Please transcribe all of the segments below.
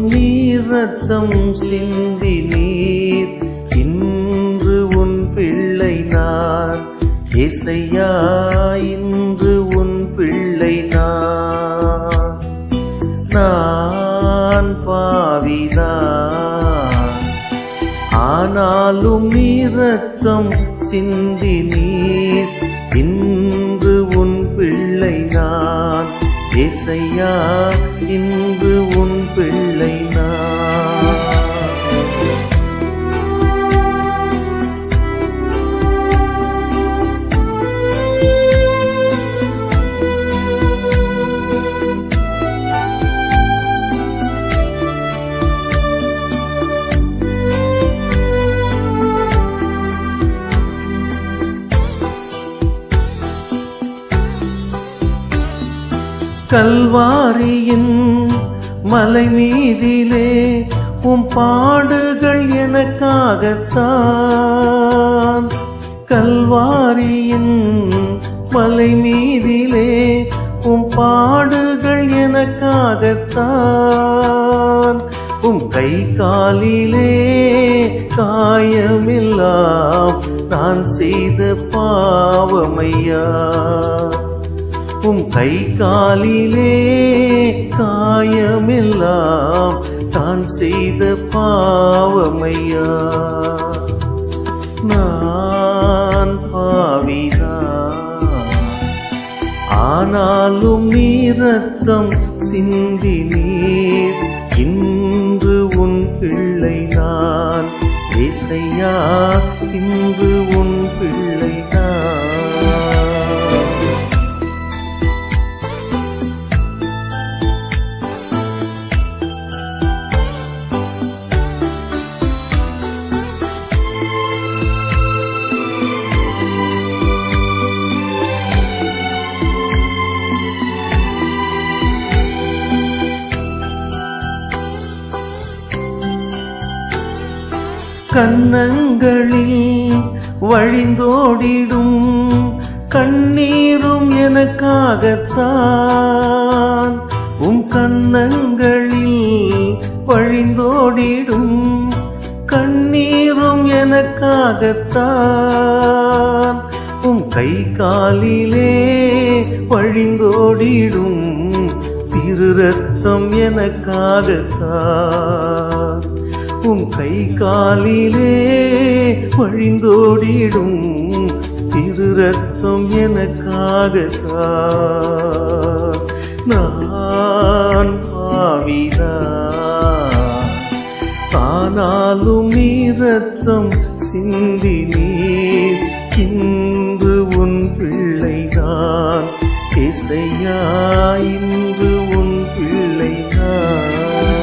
ஆனாலும் நீர் ரத்தம் சிந்தி நீர் இன்று உன் பிள்ளை நான் இசையா இன்று உன் பிள்ளை நான் நான் பாவிதான் ஆனாலும் நீர் ரத்தம் சிந்தி நீர் இன்று உன் பிள்ளை நான் இசையா இன்று உன் பிள்ளை நான் கல்வாரியின் மலை மீதிலே உம் பாடுகள் எனக்காகத்தான் கல்வாரியின் மலை மீதிலே உம் பாடுகள் எனக்காகத்தான் உம் கை காலிலே காயமெல்லாம் நான் செய்த பாவமையா உம் கை காலிலே காயமெல்லாம் தான் செய்த பாவமையா நான் பாவிதான் ஆனாலும் நீ ரத்தம் சிந்தி நீர் இன்று உன் பிள்ளை நான் இசையா இன்று உன் பிள்ளை நான் கன்னங்களில் வழிந்தோடிடும் கண்ணீரும் எனக்காகத்தான் உம் கன்னங்களில் வழிந்தோடிடும் கண்ணீரும் எனக்காகத்தான் உம் கை காலிலே வழிந்தோடிடும் திரு ரத்தம் எனக்காகத்தான் உம் கை காலிலே வழிந்தோடிடும் திரு ரத்தம் எனக்காகத்தான் நான் பாவிதான் ஆனாலும் நீ ரத்தம் சிந்தி நீர் இன்று உன் பிள்ளைதான் இசையா இன்று உன் பிள்ளைதான்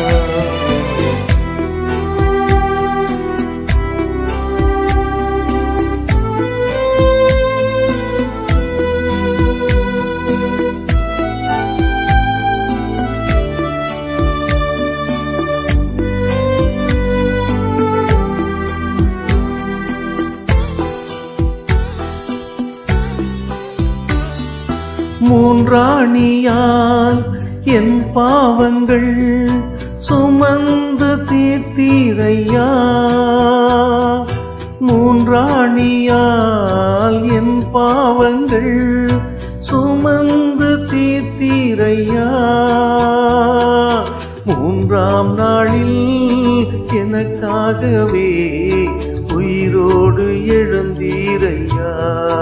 மூன்றாணியால் என் பாவங்கள் சுமந்து தீர்த்தீரையா மூன்றாணியால் என் பாவங்கள் சுமந்து தீர்த்தீரையா மூன்றாம் நாளில் எனக்காகவே உயிரோடு எழுந்தீரையா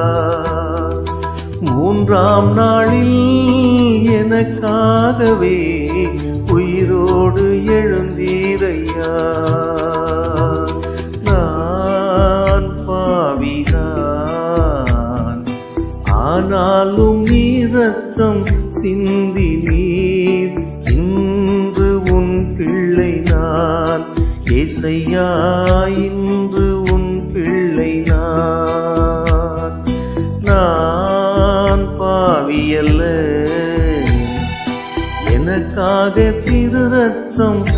மூன்றாம் நாளில் எனக்காகவே உயிரோடு எழுந்தீரையா நான் பாவிதான் ஆனாலும் நீ ரத்தம் சிந்தி நீர் இன்று உன் பிள்ளை நான் இசையா இன்று உன் பிள்ளை நான் நான் பாவியல்ல எனக்காக திரு ரத்தம்